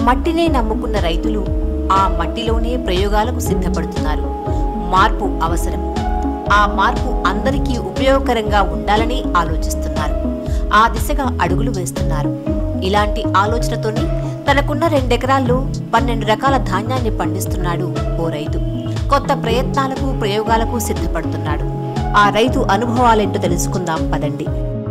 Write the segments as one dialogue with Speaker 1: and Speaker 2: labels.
Speaker 1: మట్టినే నమ్ముకున్న రైతులు ఆ మట్టిలోనే ప్రయోగాలకు సిద్ధపడుతున్నారు మార్పు అవసరం ఆ మార్పు అందరికీ ఉపయోగకరంగా ఉండాలని ఆలోచిస్తున్నారు ఆ దిశగా అడుగులు వేస్తున్నారు ఇలాంటి ఆలోచనతోనే తనకున్న రెండెకరాల్లో పన్నెండు రకాల ధాన్యాన్ని పండిస్తున్నాడు ఓ రైతు కొత్త ప్రయత్నాలకు ప్రయోగాలకు సిద్ధపడుతున్నాడు ఆ రైతు అనుభవాలేంటో తెలుసుకుందాం పదండి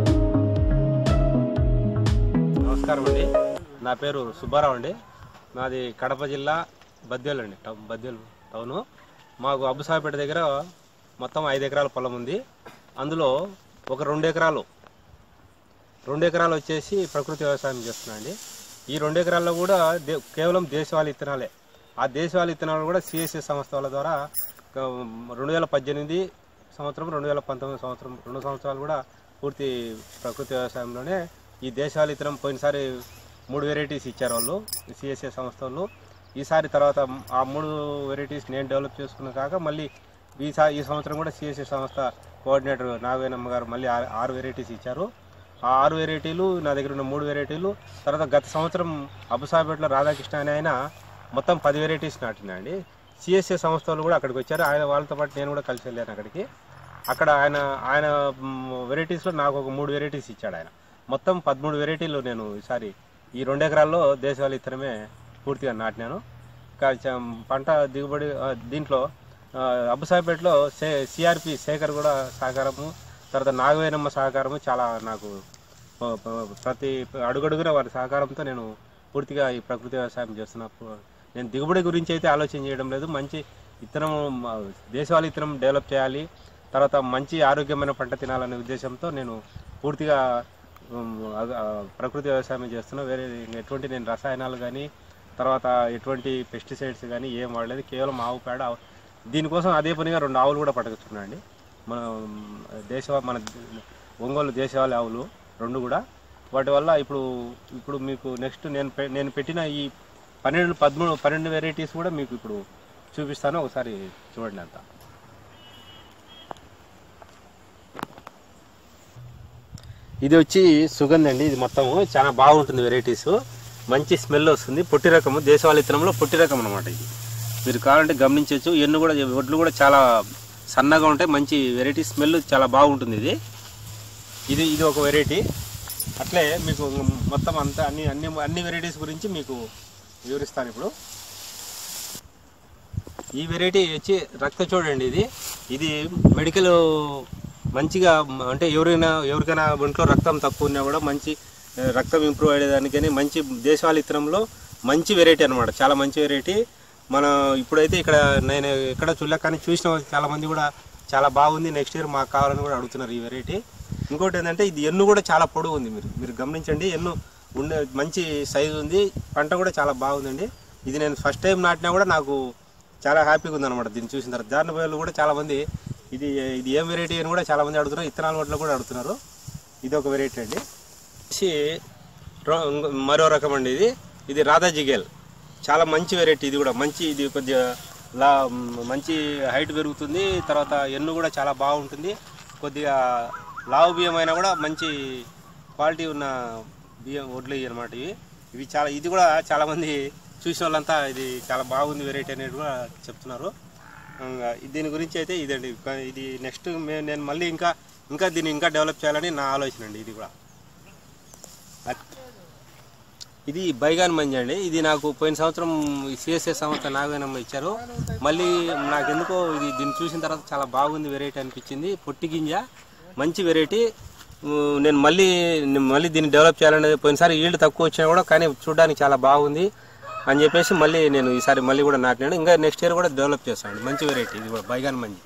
Speaker 2: నమస్కారం అండి నా పేరు సుబ్బారావు అండి నాది కడప జిల్లా బద్వేలు అండి టౌన్ బద్వేలు టౌను మాకు అబ్బుసాపేట దగ్గర మొత్తం ఐదు ఎకరాల పొలం ఉంది అందులో ఒక రెండు ఎకరాలు రెండు ఎకరాలు వచ్చేసి ప్రకృతి వ్యవసాయం చేస్తున్నా అండి ఈ రెండు ఎకరాల్లో కూడా దే కేవలం దేశవాళీ విత్తనాలే ఆ దేశవాళీ విత్తనాలు కూడా సిఎస్సి సంస్థ వాళ్ళ ద్వారా ఆ, రెండు వేల పద్దెనిమిది సంవత్సరం రెండు వేల పంతొమ్మిది సంవత్సరం రెండు సంవత్సరాలు కూడా పూర్తి ప్రకృతి వ్యవసాయంలోనే ఈ దేశవాళీ విత్తనం పోయినసారి మూడు వెరైటీస్ ఇచ్చారు వాళ్ళు సిఎస్ఏ సంస్థ వాళ్ళు ఈసారి తర్వాత ఆ మూడు వెరైటీస్ నేను డెవలప్ చేసుకున్న కాక మళ్ళీ ఈసారి ఈ సంవత్సరం కూడా సిఎస్ఏ సంస్థ కోఆర్డినేటర్ నాగవేనమ్మ గారు మళ్ళీ ఆరు ఆరు వెరైటీస్ ఇచ్చారు ఆ ఆరు వెరైటీలు నా దగ్గర ఉన్న మూడు వెరైటీలు తర్వాత గత సంవత్సరం అబుసాపేటలో రాధాకృష్ణ అనే ఆయన మొత్తం పది వెరైటీస్ నాటినా అండి సిఎస్ఏ సంస్థ వాళ్ళు కూడా అక్కడికి వచ్చారు ఆయన వాళ్ళతో పాటు నేను కూడా కలిసి వెళ్ళాను అక్కడికి అక్కడ ఆయన ఆయన వెరైటీస్లో నాకు ఒక మూడు వెరైటీస్ ఇచ్చాడు ఆయన మొత్తం పదమూడు వెరైటీలు నేను ఈసారి ఈ రెండు ఎకరాల్లో దేశవాళీ ఇత్తనమే పూర్తిగా నాటినాను కా- చ- పంట దిగుబడి ఆ, దీంట్లో ఆ, అబ్బుసాయిపేటలో సే సిఆర్పి శేఖర్ కూడా సహకారము తర్వాత నాగవేనమ్మ సహకారము చాలా నాకు ప- ప- ప్రతి అడుగడుగున వారి సహకారంతో నేను పూర్తిగా ఈ ప్రకృతి వ్యవసాయం చేస్తున్నా పు- నేను దిగుబడి గురించి అయితే ఆలోచన చేయడం లేదు మంచి ఇత్తనం మ- దేశవాళీ ఇత్తనం డెవలప్ చేయాలి తర్వాత మంచి ఆరోగ్యమైన పంట తినాలనే ఉద్దేశంతో నేను పూర్తిగా ఉమ్, అగ- ఆ, ప్రకృతి వ్యవసాయం చేస్తున్నా వేరే ఎటువంటి నేను రసాయనాలు కానీ తర్వాత ఎటువంటి పెస్టిసైడ్స్ కానీ ఏం వాడలేదు కేవలం ఆవు పేడ ఆవు- దీనికోసం అదే పనిగా రెండు ఆవులు కూడా పట్టుకొచ్చుకున్నా అండి మన దేశ మన ఒంగోలు దేశవాళీ ఆవులు రెండు కూడా వాటి వల్ల ఇప్పుడు ఇప్పుడు మీకు నెక్స్ట్ నేను పె- నేను పెట్టిన ఈ పన్నెండు పదమూడు పన్నెండు వెరైటీస్ కూడా మీకు ఇప్పుడు చూపిస్తాను ఒకసారి చూడండి అంతా ఇది వచ్చి సుగంధి అండి ఇది మొత్తము చాలా బాగుంటుంది వెరైటీస్ మంచి స్మెల్ వస్తుంది పొట్టి రకము దేశవాళీ విత్తనంలో పొట్టి రకం అనమాట ఇది మీరు కావాలంటే గమనించవచ్చు ఎన్ను కూడా వడ్లు కూడా చాలా సన్నగా ఉంటాయి మంచి వెరైటీ స్మెల్ చాలా బాగుంటుంది ఇది ఇది ఇది ఒక వెరైటీ అట్లే మీకు మొత్తం అంతా అన్ని అన్ని అన్ని వెరైటీస్ గురించి మీకు వివరిస్తాను ఇప్పుడు ఈ వెరైటీ వచ్చి రక్త చూడండి ఇది ఇది మెడికల్ మంచిగా మ- అంటే ఎవరైనా ఎవరికైనా ఒంట్లో రక్తం తక్కువ ఉన్నా కూడా మంచి ఆ, రక్తం ఇంప్రూవ్ అయ్యేదానికని మంచి దేశవాళీ ఇత్తనంలో మంచి వెరైటీ అనమాట చాలా మంచి వెరైటీ మన ఇప్పుడైతే ఇక్కడ నేను ఎక్కడ చూడలే కానీ చూసిన వాళ్ళు చాలా మంది కూడా చాలా బాగుంది నెక్స్ట్ ఇయర్ మాకు కావాలని కూడా అడుగుతున్నారు ఈ వెరైటీ ఇంకోటి ఏంటంటే ఇది ఎన్ను కూడా చాలా పొడవు ఉంది మీరు మీరు గమనించండి ఎన్ను ఉండే మంచి సైజు ఉంది పంట కూడా చాలా బాగుందండి ఇది నేను ఫస్ట్ టైం నాటినా కూడా నాకు చాలా హ్యాపీగా ఉందన్నమాట దీన్ని చూసిన తర్వాత దాని బయలు కూడా చాలా మంది ఇది ఇది ఏం వెరైటీ అని కూడా చాలా మంది అడుగుతున్నారు ఇత్తనాల వడ్లు కూడా అడుగుతున్నారు ఇది ఒక వెరైటీ అండి వచ్చి రో- ఇంకో- మరో రకం అండి ఇది ఇది రాధా జిగేల్ చాలా మంచి వెరైటీ ఇది కూడా మంచి ఇది కొద్దిగా లా మంచి హైట్ పెరుగుతుంది తర్వాత ఎన్ను కూడా చాలా బాగుంటుంది కొద్దిగా లావు బియ్యం అయినా కూడా మంచి క్వాలిటీ ఉన్న బియ్యం వడ్లు ఇవి అనమాట ఇవి ఇవి చాలా ఇది కూడా చాలా మంది చూసిన వాళ్ళంతా ఇది చాలా బాగుంది వెరైటీ అనేది కూడా చెప్తున్నారు ఇంకా దీని గురించి అయితే ఇదండి కా- ఇది నెక్స్ట్ మే- నేను మళ్ళీ ఇంకా ఇంకా దీన్ని ఇంకా డెవలప్ చేయాలని నా ఆలోచన అండి ఇది కూడా అట్- ఇది బైగాన్ మంజి అండి ఇది నాకు పోయిన సంవత్సరం సిఎస్ఎస్ సంస్థ నాగవేనమ్మ ఇచ్చారు మళ్ళీ నాకెందుకో ఇది దీన్ని చూసిన తర్వాత చాలా బాగుంది వెరైటీ అనిపించింది పొట్టి గింజ మంచి వెరైటీ ఉమ్, నేను మళ్ళీ నేను మళ్ళీ దీన్ని డెవలప్ చేయాలనేది పోయినసారి ఈల్డ్ తక్కువ వచ్చినా కూడా కానీ చూడడానికి చాలా బాగుంది అని చెప్పేసి మళ్ళీ నేను ఈసారి మళ్ళీ కూడా నాటినాను ఇంకా నెక్స్ట్ ఇయర్ కూడా డెవలప్ చేస్తాను మంచి వెరైటీ ఇది కూడా బైగాన్ మంజి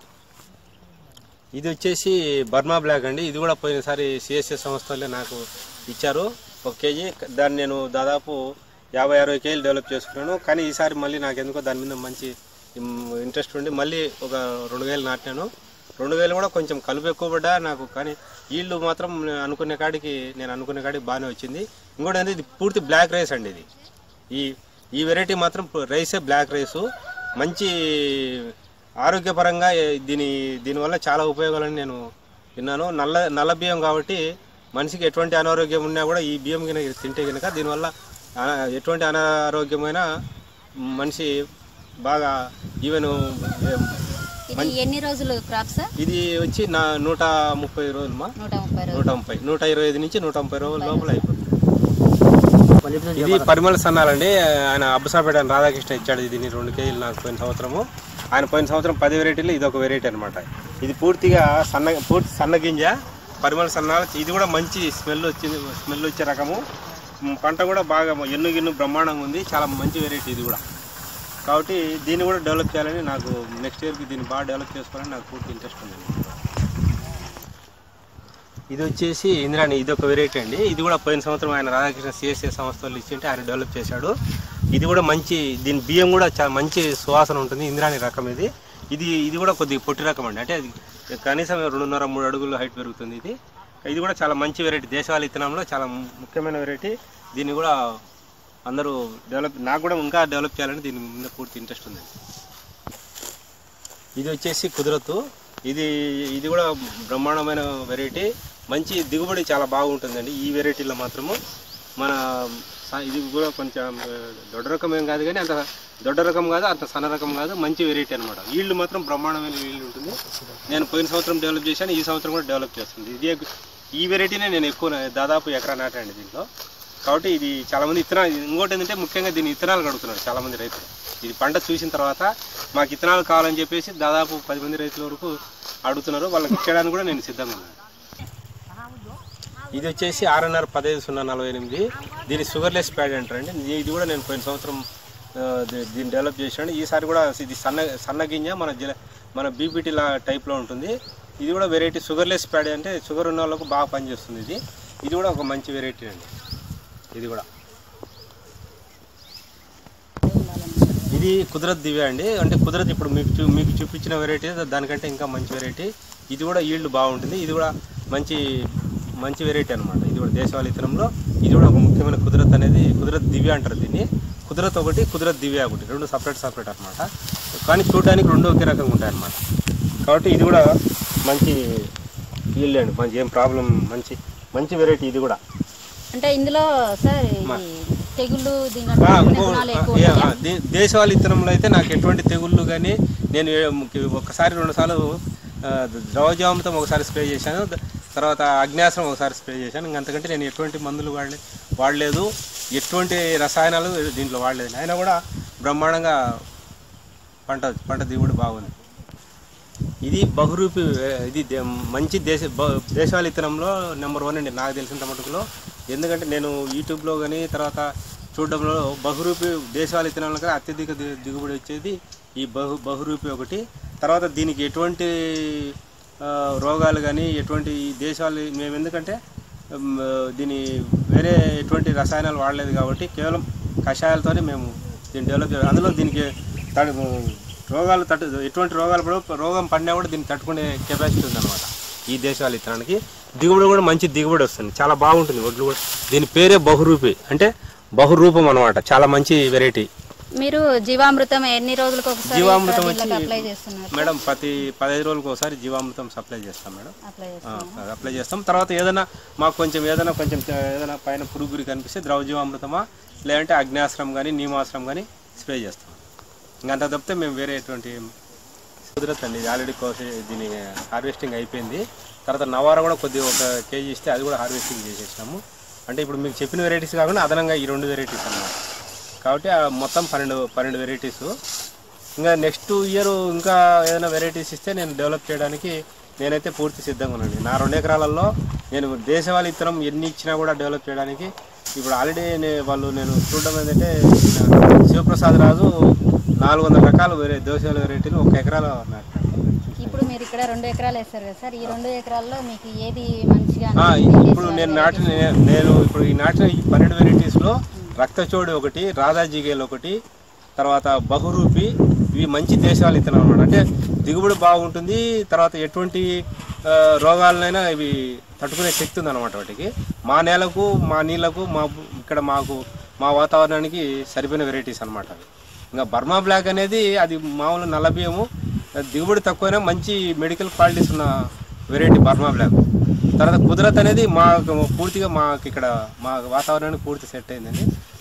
Speaker 2: ఇది వచ్చేసి బర్మా బ్లాక్ అండి ఇది కూడా పోయినసారి సిఎస్ఎస్ సంస్థలే నాకు ఇచ్చారు ఒక కేజీ దాన్ని నేను దాదాపు యాభై అరవై కేజీలు డెవలప్ చేసుకున్నాను కానీ ఈసారి మళ్ళీ నాకు ఎందుకో దాని మీద మంచి ఇంట్రెస్ట్ ఉండి మళ్ళీ ఒక రెండు వేలు నాటినాను రెండు వేలు కూడా కొంచెం కలుపు ఎక్కువ పడ్డా నాకు కానీ ఈళ్ళు మాత్రం నేను అనుకునే కాడికి నేను అనుకునే కాడికి బాగానే వచ్చింది ఇంకోటి అంటే ఇది పూర్తి బ్లాక్ రైస్ అండి ఇది ఈ ఈ వెరైటీ మాత్రం రైసే బ్లాక్ రైసు మంచి ఆరోగ్యపరంగా ఏ- దీని దీనివల్ల చాలా ఉపయోగాలని నేను విన్నాను నల్ల నల్ల బియ్యం కాబట్టి మనిషికి ఎటువంటి అనారోగ్యం ఉన్నా కూడా ఈ బియ్యం కనుక తింటే కనుక దీనివల్ల అనా- ఎటువంటి అనారోగ్యమైన మనిషి బాగా ఈవెన్
Speaker 3: ఇది ఎన్ని రోజులు క్రాప్ సార్
Speaker 2: ఇది వచ్చి నా నూట ముప్పై రోజులమ్మా
Speaker 3: నూట ముప్పై రోజులు
Speaker 2: నూట ముప్పై నూట ఇరవై ఐదు నుంచి నూట ముప్పై రోజుల లోపల అయిపోతుంది ఇది పరిమళ సన్నాలండి ఆయన అబ్బసాపేట ఆయన రాధాకృష్ణ ఇచ్చాడు దీన్ని రెండు కేజీలు నాకు పోయిన సంవత్సరము ఆయన పోయిన సంవత్సరం పది వెరైటీలు ఇది ఒక వెరైటీ అనమాట ఇది పూర్తిగా సన్న పూర్తి సన్న గింజ పరిమళ సన్నాలు ఇది కూడా మంచి స్మెల్ వచ్చింది స్మెల్ వచ్చే రకము మ్, పంట కూడా బాగా ఎన్ను గిన్ను బ్రహ్మాండంగా ఉంది చాలా మంచి వెరైటీ ఇది కూడా కాబట్టి దీన్ని కూడా డెవలప్ చేయాలని నాకు నెక్స్ట్ ఇయర్కి దీన్ని బాగా డెవలప్ చేసుకోవాలని నాకు పూర్తి ఇంట్రెస్ట్ ఉంది ఇది వచ్చేసి ఇంద్రాణి ఇది ఒక వెరైటీ అండి ఇది కూడా పోయిన సంవత్సరం ఆయన రాధాకృష్ణ సిఎస్ఏ సంస్థలు ఇచ్చింటే ఆయన డెవలప్ చేశాడు ఇది కూడా మంచి దీని బియ్యం కూడా చాలా మంచి సువాసన ఉంటుంది ఇంద్రాణి రకం ఇది ఇది ఇది కూడా కొద్దిగా పొట్టి రకం అండి అంటే అది కనీసం రెండున్నర మూడు అడుగులు హైట్ పెరుగుతుంది ఇది ఇది కూడా చాలా మంచి వెరైటీ దేశవాళీ విత్తనంలో చాలా ముఖ్యమైన వెరైటీ దీన్ని కూడా అందరూ డెవలప్ నాకు కూడా ఇంకా డెవలప్ చేయాలని దీని మీద పూర్తి ఇంట్రెస్ట్ ఉంది ఇది వచ్చేసి కుదరతు ఇది ఇది కూడా బ్రహ్మాండమైన వెరైటీ మంచి దిగుబడి చాలా బాగుంటుందండి ఈ వెరైటీలో మాత్రము మన స- ఇది కూడా కొంచెం ఆ, దొడ్డ రకం ఏం కాదు కానీ అంత దొడ్డ రకం కాదు అంత సన్న రకం కాదు మంచి వెరైటీ అనమాట వీళ్ళు మాత్రం బ్రహ్మాండమైన వీళ్ళు ఉంటుంది నేను పోయిన సంవత్సరం డెవలప్ చేశాను ఈ సంవత్సరం కూడా డెవలప్ చేస్తుంది ఇది ఈ వెరైటీనే నేను ఎక్కువ దాదాపు ఎకరా నాటాను దీంట్లో కాబట్టి ఇది చాలా మంది ఇత్తనాలు ఇంకోటి ఏంటంటే ముఖ్యంగా దీన్ని ఇత్తనాలు కడుగుతున్నారు చాలా మంది రైతులు ఇది పంట చూసిన తర్వాత మాకు ఇత్తనాలు కావాలని చెప్పేసి దాదాపు పది మంది రైతుల వరకు అడుగుతున్నారు వాళ్ళకి ఇచ్చడానికి కూడా నేను సిద్ధంగా ఉన్నాను ఇది వచ్చేసి ఆర్ఎన్ఆర్ పదహైదు సున్నా నలభై ఎనిమిది దీన్ని షుగర్లెస్ ప్యాడ్ అంటారండి ఇది- ఇది కూడా నేను పోయిన సంవత్సరం ఆ, దీ- దీన్ని డెవలప్ చేశాను ఈసారి కూడా ఇది సన్న సన్న గింజ మన జిల మన బీపీటీ లా టైప్లో ఉంటుంది ఇది కూడా వెరైటీ షుగర్లెస్ ప్యాడ్ అంటే షుగర్ ఉన్న వాళ్ళకు బాగా పనిచేస్తుంది ఇది ఇది కూడా ఒక మంచి వెరైటీ అండి ఇది కూడా ఇది కుదరత్ దివ్య అండి అంటే కుదరత్ ఇప్పుడు మీకు చూ- మీకు చూపించిన వెరైటీ దానికంటే ఇంకా మంచి వెరైటీ ఇది కూడా ఈల్డ్ బాగుంటుంది ఇది కూడా మంచి మంచి వెరైటీ అనమాట ఇది కూడా దేశవాళీ ఇతనంలో ఇది కూడా ఒక ముఖ్యమైన కుదరత్ అనేది కుదరత్ దివ్య అంటారు దీన్ని కుదరత్ ఒకటి కుదరత్ దివ్య ఒకటి రెండు సపరేట్ సపరేట్ అనమాట కానీ చూడడానికి రెండు ఒకే రకంగా ఉంటాయి అన్నమాట కాబట్టి ఇది కూడా మంచి ఈల్డ్ అండి మంచి ఏం ప్రాబ్లం మంచి మంచి వెరైటీ ఇది కూడా
Speaker 3: అంటే ఇందులో సార్ ఈ తెగుళ్ళు దీని
Speaker 2: ఆ, ఇంకో
Speaker 3: గుణాలు ఎక్కువ
Speaker 2: ఏ,
Speaker 3: ఉంటాయా?
Speaker 2: ఆ, దే- దేశవాళీ ఇత్తనంలో అయితే నాకు ఎటువంటి తెగుళ్ళు కానీ నేను ఏ- ము- ఒకసారి రెండు సార్లు ద్రవజామృతం ఒకసారి స్ప్రే చేశాను ద- తర్వాత అగ్నాశ్రం ఒకసారి స్ప్రే చేశాను ఇంక అంతకంటే నేను ఎటువంటి మందులు వాడలే వాడలేదు ఎటువంటి రసాయనాలు దీంట్లో వాడలేదు అయినా కూడా బ్రహ్మాండంగా పంట పంట దిగుబడి బాగుంది ఇది బహురూపి ఏ, ఇది దే- మంచి దేశ బ- దేశవాళీ ఇత్తనంలో నెంబర్ వన్ అండి నాకు తెలిసినంత మటుకులో ఎందుకంటే నేను యూట్యూబ్లో కానీ తర్వాత చూడడంలో బహురూపి దేశవాళీ ఇత్తనాల కన్నా అత్యధిక ది- దిగుబడి వచ్చేది ఈ బహు బహురూపి ఒకటి తర్వాత దీనికి ఎటువంటి ఆ, రోగాలు కానీ ఎటువంటి ఈ దేశాలు మేము ఎందుకంటే ఉమ్, దీని వేరే ఎటువంటి రసాయనాలు వాడలేదు కాబట్టి కేవలం కషాయాలతోనే మేము దీన్ని డెవలప్ చేయాలి అందులో దీనికి తడు రోగాలు తట్టు ఎటువంటి రోగాలు పడవు రోగం పడినా కూడా దీన్ని తట్టుకునే కెపాసిటీ ఉందన్నమాట ఈ దేశాల ఇత్తనానికి దిగుబడి కూడా మంచి దిగుబడి వస్తుంది చాలా బాగుంటుంది వడ్లు కూడా దీని పేరే బహురూపి అంటే బహురూపం అనమాట చాలా మంచి వెరైటీ
Speaker 3: మీరు జీవామృతం ఎన్ని రోజులకు ఒకసారి
Speaker 2: జీవామృతం
Speaker 3: వీళ్ళకి
Speaker 2: వచ్చి
Speaker 3: అప్లై చేస్తున్నారు
Speaker 2: మేడం ప్రతి పదహైదు రోజులకు ఒకసారి జీవామృతం సప్లై చేస్తాం మేడం
Speaker 3: అప్లై
Speaker 2: ఆ,
Speaker 3: చేస్తున్నారు
Speaker 2: అప్లై చేస్తాం తర్వాత ఏదైనా మాకు కొంచెం ఏదైనా కొంచెం చ- ఏదైనా పైన పురుగు గురి కనిపిస్తే ద్రవజీవామృతమా లేదంటే అగ్నాశ్రం కానీ నీమాశ్రం కానీ స్ప్రే చేస్తాం ఇంకంత తప్పితే మేము వేరే ఎటువంటి కుదరత్ అండి ఇది ఆల్రెడీ కోసి దీని హార్వెస్టింగ్ అయిపోయింది తర్వాత నవారా కూడా కొద్దిగా ఒక కేజీ ఇస్తే అది కూడా హార్వెస్టింగ్ చేసేసినాము అంటే ఇప్పుడు మీకు చెప్పిన వెరైటీస్ కాకుండా అదనంగా ఈ రెండు వెరైటీస్ అన్నమాట కాబట్టి ఆ మొత్తం పన్నెండు పన్నెండు వెరైటీస్ ఇంకా నెక్స్ట్ ఇయర్ ఇంకా ఏదైనా వెరైటీస్ ఇస్తే నేను డెవలప్ చేయడానికి నేనైతే పూర్తి సిద్ధంగా ఉన్నాను నా రెండు ఎకరాలలో నేను దేశవాళీ ఇత్తనం ఎన్ని ఇచ్చినా కూడా డెవలప్ చేయడానికి ఇప్పుడు ఆల్రెడీ వాళ్ళు నేను చూడడం ఏంటంటే ఈయన శివప్రసాద్ రాజు నాలుగు వందల రకాల వేరే దేశవాళీ వెరైటీలు ఒక ఎకరాలో నాటాడు
Speaker 3: ఇప్పుడు మీరు ఇక్కడ రెండు ఎకరాలు వేస్తారు కదా సార్ ఈ రెండు ఎకరాల్లో మీకు ఏది మంచిగా
Speaker 2: ఆ,
Speaker 3: అనిపించింది?
Speaker 2: ఇప్పుడు నేను నాటిన నేను ఇప్పుడు ఈ నాటిన ఈ పన్నెండు వెరైటీస్లో రక్తచోడి ఒకటి రాధాజిగేల్ ఒకటి తర్వాత బహురూపి ఇవి మంచి దేశాలు ఇత్తనం అనమాట అంటే దిగుబడి బాగుంటుంది తర్వాత ఎటువంటి ఆ, రోగాలనైనా ఇవి తట్టుకునే శక్తి ఉందన్నమాట వాటికి మా నేలకు మా నీళ్ళకు మా ఇక్కడ మాకు మా వాతావరణానికి సరిపోయిన వెరైటీస్ అనమాట అవి ఇంకా బర్మా బ్లాక్ అనేది అది మామూలు నల్ల బియ్యము దిగుబడి తక్కువైనా మంచి మెడికల్ క్వాలిటీస్ ఉన్న వెరైటీ బర్మా బ్లాక్ తర్వాత కుదరత్ అనేది మాకు పూర్తిగా మాకు ఇక్కడ మా వాతావరణానికి పూర్తి సెట్ అయిందండి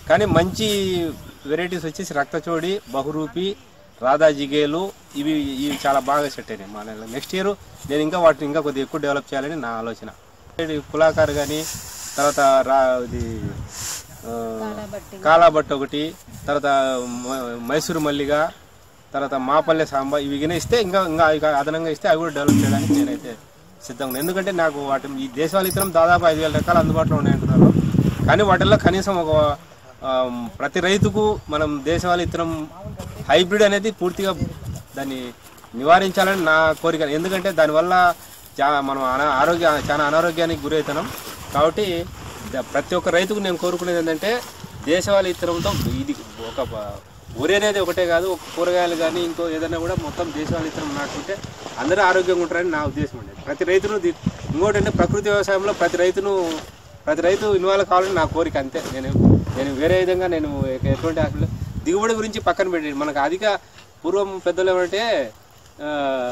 Speaker 2: కానీ మంచి వెరైటీస్ వచ్చేసి రక్తచోడి బహురూపి రాధా జిగేలు ఇవి ఇవి చాలా బాగా సెట్ అయినాయి మా నెక్స్ట్ ఇయర్ నేను ఇంకా వాటిని ఇంకా కొద్దిగా ఎక్కువ డెవలప్ చేయాలని నా ఆలోచన ఇది కులాకారు కానీ తర్వాత రా ఇది ఆ, కాలాబట్ట ఒకటి తర్వాత మ- మైసూరు మల్లిగ తర్వాత మాపల్లె సాంబా ఇవి గిన ఇస్తే ఇంకా ఇంకా ఇక అదనంగా ఇస్తే అవి కూడా డెవలప్ చేయడానికి నేనైతే సిద్ధంగా ఉన్నాను. ఎందుకంటే నాకు వాటి ఈ దేశవాళీ ఇతరం దాదాపు ఐదు వేల రకాలు అందుబాటులో ఉన్నాయంటున్నారు కానీ వాటిల్లో కనీసం ఒక ఆ, ప్రతి రైతుకు మనం దేశవాళీ ఇతరం హైబ్రిడ్ అనేది పూర్తిగా దాన్ని నివారించాలని నా కోరిక ఎందుకంటే దానివల్ల చా మనం అనా ఆరోగ్య చాలా అనారోగ్యానికి గురవుతున్నాం కాబట్టి ద- ప్రతి ఒక్క రైతుకు నేను కోరుకునేది ఏంటంటే దేశవాళీ ఇత్తనంతో ఇది ఒక ప- వరి అనేది ఒకటే కాదు ఒక కూరగాయలు కానీ ఇంకో ఏదైనా కూడా మొత్తం దేశవాళీ ఇత్తనం నాటుకుంటే అందరూ ఆరోగ్యంగా ఉంటారని నా ఉద్దేశం అండి ప్రతి రైతును ది- ఇంకోటి అంటే ప్రకృతి వ్యవసాయంలో ప్రతి రైతును ప్రతి రైతు ఇన్వాల్వ్ కావాలని నా కోరిక అంతే నేను నేను వేరే విధంగా నేను ఎ- ఎటువంటి అసలు దిగుబడి గురించి పక్కన పెట్టి మనకు అధిక పూర్వం పెద్దలు ఏమంటే ఆ,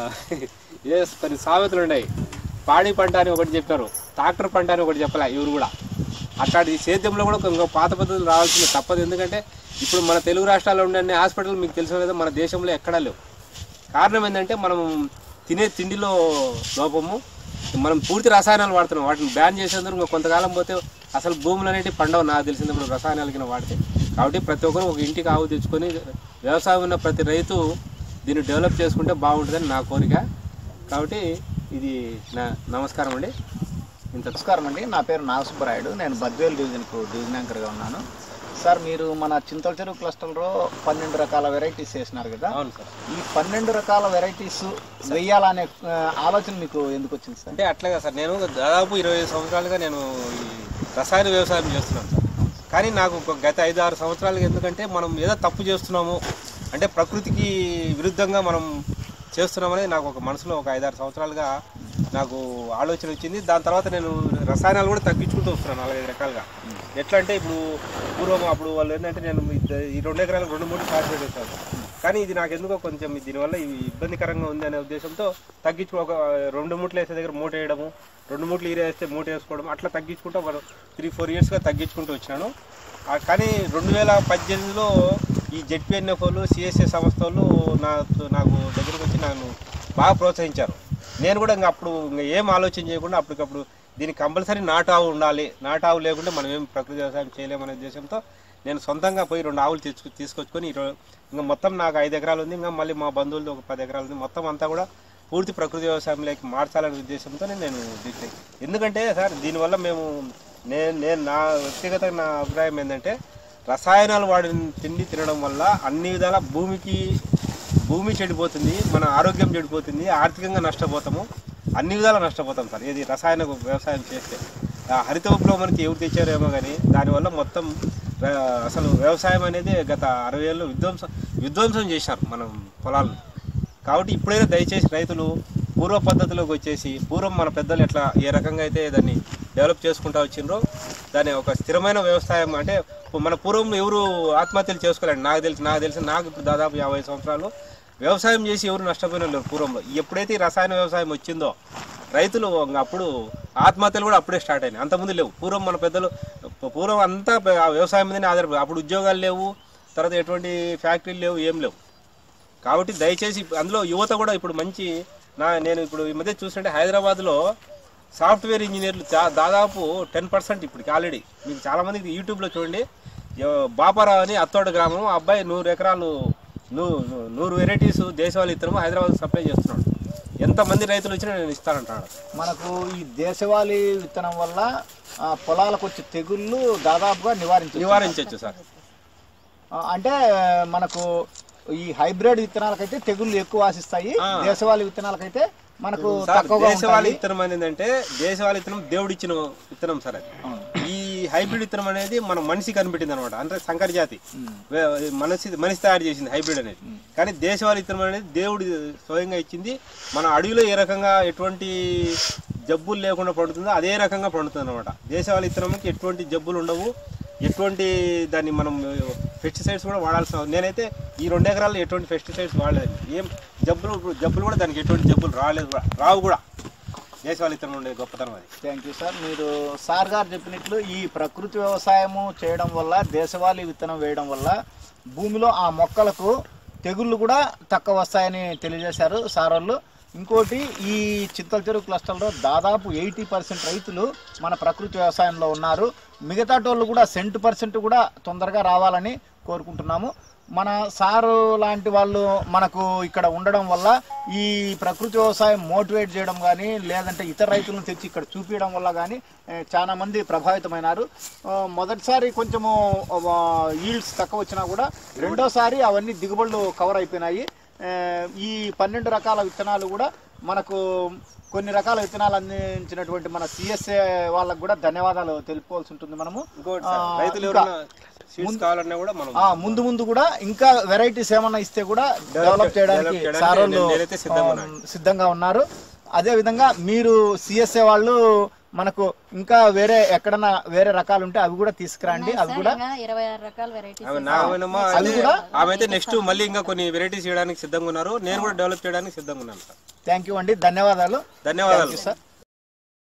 Speaker 2: ఏ కొన్ని సామెతలు ఉన్నాయి పాడి పంట అని ఒకటి చెప్పారు ట్రాక్టర్ పంట అని ఒకటి చెప్పలే ఇವರು కూడా అట్లాంటి సేద్యంలో కూడా ఇంకో పాత పద్ధతులు రావాల్సింది తప్పదు ఎందుకంటే ఇప్పుడు మన తెలుగు రాష్ట్రాల్లో ఉండే అన్ని హాస్పిటల్ మీకు తెలుసు కదా మన దేశంలో ఎక్కడా లేవు కారణం ఏంటంటే మనం తినే తిండిలో లోపము మనం పూర్తి రసాయనాలు వాడుతున్నాం వాటిని బ్యాన్ చేసేందుకు ఇంకా కొంతకాలం పోతే అసలు భూములు అనేవి పండవు నాకు తెలిసింది మనం రసాయనాలు కింద వాడితే కాబట్టి ప్రతి ఒక్కరు ఒక ఇంటికి ఆవు తెచ్చుకొని వ్యవసాయం ఉన్న ప్రతి రైతు దీన్ని డెవలప్ చేసుకుంటే బాగుంటుందని నా కోరిక కాబట్టి ఇది నా నమస్కారం అండి ఇంత
Speaker 4: నమస్కారం అండి నా పేరు నాగసుబ్బరాయుడు నేను బద్వేలు డివిజన్కు డివిజన్ యాంకర్గా ఉన్నాను సార్ మీరు మన చింతల చెరువు క్లస్టర్లో పన్నెండు రకాల వెరైటీస్ వేసినారు కదా
Speaker 2: అవును సార్
Speaker 4: ఈ పన్నెండు రకాల వెరైటీస్ వెయ్యాలనే ఆ, ఆలోచన మీకు ఎందుకు వచ్చింది సార్
Speaker 2: అంటే అట్లాగా సార్ నేను దాదాపు ఇరవై ఐదు సంవత్సరాలుగా నేను ఈ రసాయన వ్యవసాయం చేస్తున్నాను సార్ కానీ నాకు ఒక గత ఐదు ఆరు సంవత్సరాలుగా ఎందుకంటే మనం ఏదో తప్పు చేస్తున్నాము అంటే ప్రకృతికి విరుద్ధంగా మనం చేస్తున్నామని నాకు ఒక మనసులో ఒక ఐదారు సంవత్సరాలుగా నాకు ఆలోచన వచ్చింది దాని తర్వాత నేను రసాయనాలు కూడా తగ్గించుకుంటూ వస్తున్నాను నాలుగైదు రకాలుగా ఎట్లా అంటే ఇప్పుడు పూర్వం అప్పుడు వాళ్ళు ఏంటంటే నేను ఈ- ఈ రెండు ఎకరాలకు రెండు మూడు కార్పొరేట్ వేసాను కానీ ఇది నాకు ఎందుకో కొంచెం దీనివల్ల ఇవి ఇబ్బందికరంగా ఉంది అనే ఉద్దేశంతో తగ్గించుకో ఒక రెండు మూటలు వేసే దగ్గర మూట వేయడము రెండు మూటలు ఈరే వేస్తే మూట వేసుకోవడం అట్లా తగ్గించుకుంటూ ఒక త్రీ ఫోర్ ఇయర్స్గా తగ్గించుకుంటూ వచ్చినాను ఆ, కానీ రెండు వేల పద్దెనిమిదిలో ఈ జెడ్పిఎన్ఎఫ్ వాళ్ళు సిఎస్ఏ సంస్థ వాళ్ళు నా నాకు దగ్గరకు వచ్చి నన్ను బాగా ప్రోత్సహించారు నేను కూడా ఇంకా అప్పుడు ఇంకా ఏం ఆలోచన చేయకుండా అప్పటికప్పుడు దీనికి కంపల్సరీ నాటావు ఉండాలి నాటావు లేకుంటే మనం ఏం ప్రకృతి వ్యవసాయం చేయలేమనే ఉద్దేశంతో నేను సొంతంగా పోయి రెండు ఆవులు తెచ్చుకు తీసుకొచ్చుకొని ఈరో- ఇంకా మొత్తం నాకు ఐదు ఎకరాలు ఉంది ఇంకా మళ్ళీ మా బంధువులది ఒక పది ఎకరాలు ఉంది మొత్తం అంతా కూడా పూర్తి ప్రకృతి వ్యవసాయంలోకి మార్చాలనే ఉద్దేశంతో నేను దీన్ని ఎందుకంటే సార్ దీనివల్ల మేము నేను నేను నా వ్యక్తిగత నా అభిప్రాయం ఏంటంటే రసాయనాలు వాడిన తిండి తినడం వల్ల అన్ని విధాల భూమికి భూమి చెడిపోతుంది మన ఆరోగ్యం చెడిపోతుంది ఆర్థికంగా నష్టపోతాము అన్ని విధాలా నష్టపోతాం సార్ ఏది రసాయన వ్యవసాయం చేస్తే ఆ హరిత విప్లవం ఎవరు తెచ్చారేమో కానీ దానివల్ల మొత్తం ర- అసలు వ్యవసాయం అనేది గత అరవై ఏళ్ళు విధ్వంసం విధ్వంసం చేశారు మనం పొలాలను కాబట్టి ఇప్పుడైనా దయచేసి రైతులు పూర్వ పద్ధతిలోకి వచ్చేసి పూర్వం మన పెద్దలు ఎట్లా ఏ రకంగా అయితే దాన్ని డెవలప్ చేసుకుంటూ వచ్చిండ్రో దాని ఒక స్థిరమైన వ్యవసాయం అంటే మన పూర్వం ఎవరు ఆత్మహత్యలు చేసుకోలేండి నాకు తెలిసి నాకు తెలిసి నాకు ఇప్పుడు దాదాపు యాభై సంవత్సరాలు వ్యవసాయం చేసి ఎవరు నష్టపోయిన లేరు పూర్వంలో ఎప్పుడైతే ఈ రసాయన వ్యవసాయం వచ్చిందో రైతులు ఇంక అప్పుడు ఆత్మహత్యలు కూడా అప్పుడే స్టార్ట్ అయినాయి అంతకుముందు లేవు పూర్వం మన పెద్దలు పూర్వం అంతా ఆ వ్యవసాయం మీదనే ఆధారపడి అప్పుడు ఉద్యోగాలు లేవు తర్వాత ఎటువంటి ఫ్యాక్టరీలు లేవు ఏం లేవు కాబట్టి దయచేసి అందులో యువత కూడా ఇప్పుడు మంచి నా నేను ఇప్పుడు ఈ మధ్య చూస్తుంటే హైదరాబాద్లో సాఫ్ట్వేర్ ఇంజనీర్లు దా- దాదాపు టెన్ పర్సెంట్ ఇప్పటికి ఆల్రెడీ మీకు చాలామందికి యూట్యూబ్లో చూడండి ఎవ- బాపారావు అని అత్తోట గ్రామం ఆ అబ్బాయి నూరు ఎకరాలు నూ- నూ- నూరు వెరైటీస్ దేశవాళీ ఇత్తనము హైదరాబాద్ సప్లై చేస్తున్నాడు ఎంతమంది రైతులు వచ్చినా నేను ఇస్తానంటాడు
Speaker 4: మనకు ఈ దేశవాళీ విత్తనం వల్ల ఆ, పొలాలకు వచ్చే తెగుళ్ళు దాదాపుగా నివారించ
Speaker 2: నివారించవచ్చు సార్
Speaker 4: అంటే మనకు ఈ హైబ్రిడ్ విత్తనాలకైతే తెగుళ్ళు ఎక్కువ ఆశిస్తాయి
Speaker 2: ఆ.
Speaker 4: దేశవాళీ విత్తనాలకైతే మనకు
Speaker 2: సార్
Speaker 4: తక్కువగా
Speaker 2: దేశవాళీ
Speaker 4: ఉంటాయి
Speaker 2: విత్తనం అనేది ఏంటంటే దేశవాళీ విత్తనం దేవుడిచ్చిన విత్తనం సార్ అది
Speaker 4: అవును.
Speaker 2: ఈ హైబ్రిడ్ విత్తనం అనేది మన మనిషి కనిపెట్టింది అనమాట అంటే సంకర జాతి వే- మనిషి మనిషి తయారు చేసింది హైబ్రిడ్ అనేది కానీ దేశవాళీ విత్తనం అనేది దేవుడు స్వయంగా ఇచ్చింది మన అడవిలో ఏ రకంగా ఎటువంటి జబ్బులు లేకుండా పండుతుందో అదే రకంగా పండుతుంది అనమాట దేశవాళీ విత్తనంకి ఎటువంటి జబ్బులు ఉండవు ఎటువంటి దాన్ని మనం పెస్టిసైడ్స్ కూడా వాడాల్సిన అవసరం- నేనైతే ఈ రెండు ఎకరాల్లో ఎటువంటి పెస్టిసైడ్స్ వాడలేదు ఏం జబ్బులు జబ్బులు కూడా దానికి ఎటువంటి జబ్బులు రాలేదు కూడా రావు కూడా దేశవాళీ విత్తనం ఉండే గొప్పతనం అది
Speaker 4: థ్యాంక్ యూ సార్ మీరు సార్ గారు చెప్పినట్లు ఈ ప్రకృతి వ్యవసాయము చేయడం వల్ల దేశవాళీ విత్తనం వేయడం వల్ల భూమిలో ఆ మొక్కలకు తెగుళ్ళు కూడా తక్కువ వస్తాయని తెలియజేశారు సార్ వాళ్ళు ఇంకోటి ఈ చింతల చెరువు క్లస్టర్లో దాదాపు ఎయిటీ పర్సెంట్ రైతులు మన ప్రకృతి వ్యవసాయంలో ఉన్నారు మిగతా టోళ్ళు కూడా సెంట్ పర్సెంట్ కూడా తొందరగా రావాలని కోరుకుంటున్నాము మన సారు లాంటి వాళ్ళు మనకు ఇక్కడ ఉండడం వల్ల ఈ ప్రకృతి వ్యవసాయం మోటివేట్ చేయడం కానీ లేదంటే ఇతర రైతులను తెచ్చి ఇక్కడ చూపించడం వల్ల కానీ ఏ, చాలా మంది ప్రభావితమైనారు ఆ, మొదటిసారి కొంచెము ఈల్డ్స్ తక్కువ వచ్చినా కూడా రెండోసారి అవన్నీ దిగుబడులు కవర్ అయిపోయినాయి ఏ, ఈ పన్నెండు రకాల విత్తనాలు కూడా మనకు కొన్ని రకాల విత్తనాలు అందించినటువంటి మన సిఎస్ఏ వాళ్ళకు కూడా ధన్యవాదాలు తెలుపుకోవాల్సి ఉంటుంది మనము
Speaker 2: ఇంకోటి సార్,
Speaker 4: ఆ,
Speaker 2: రైతులు
Speaker 4: ఇంకా-
Speaker 2: ఎవరైనా సీడ్స్ కావాలన్నా కూడా మనం
Speaker 4: ఆ, ముందు ముందు కూడా ఇంకా వెరైటీస్ ఏమన్నా ఇస్తే కూడా డెవలప్ చేయడానికి
Speaker 2: డెవలప్ చేయడానికి
Speaker 4: సార్ వాళ్ళు,
Speaker 2: నేను- నేనైతే సిద్ధంగా
Speaker 4: ఆ,
Speaker 2: ఉన్నాను.
Speaker 4: సిద్ధంగా ఉన్నారు అదే విధంగా మీరు సిఎస్ఏ వాళ్ళు మనకు ఇంకా వేరే ఎక్కడన్నా వేరే రకాలు ఉంటే అవి కూడా తీసుకురండి అవి కూడా
Speaker 3: ఇంకా ఇరవై ఆరు రకాల వెరైటీస్
Speaker 2: ఆమె నా ఆమెనమ్మా అయితే ఆమె అయితే నెక్స్ట్ మళ్ళీ ఇంకా కొన్ని వెరైటీస్ చేయడానికి సిద్ధంగా ఉన్నారు నేను కూడా డెవలప్ చేయడానికి సిద్ధంగా ఉన్నాను సార్
Speaker 4: థ్యాంక్ యూ అండి ధన్యవాదాలు
Speaker 2: ధన్యవాదాలు
Speaker 4: సార్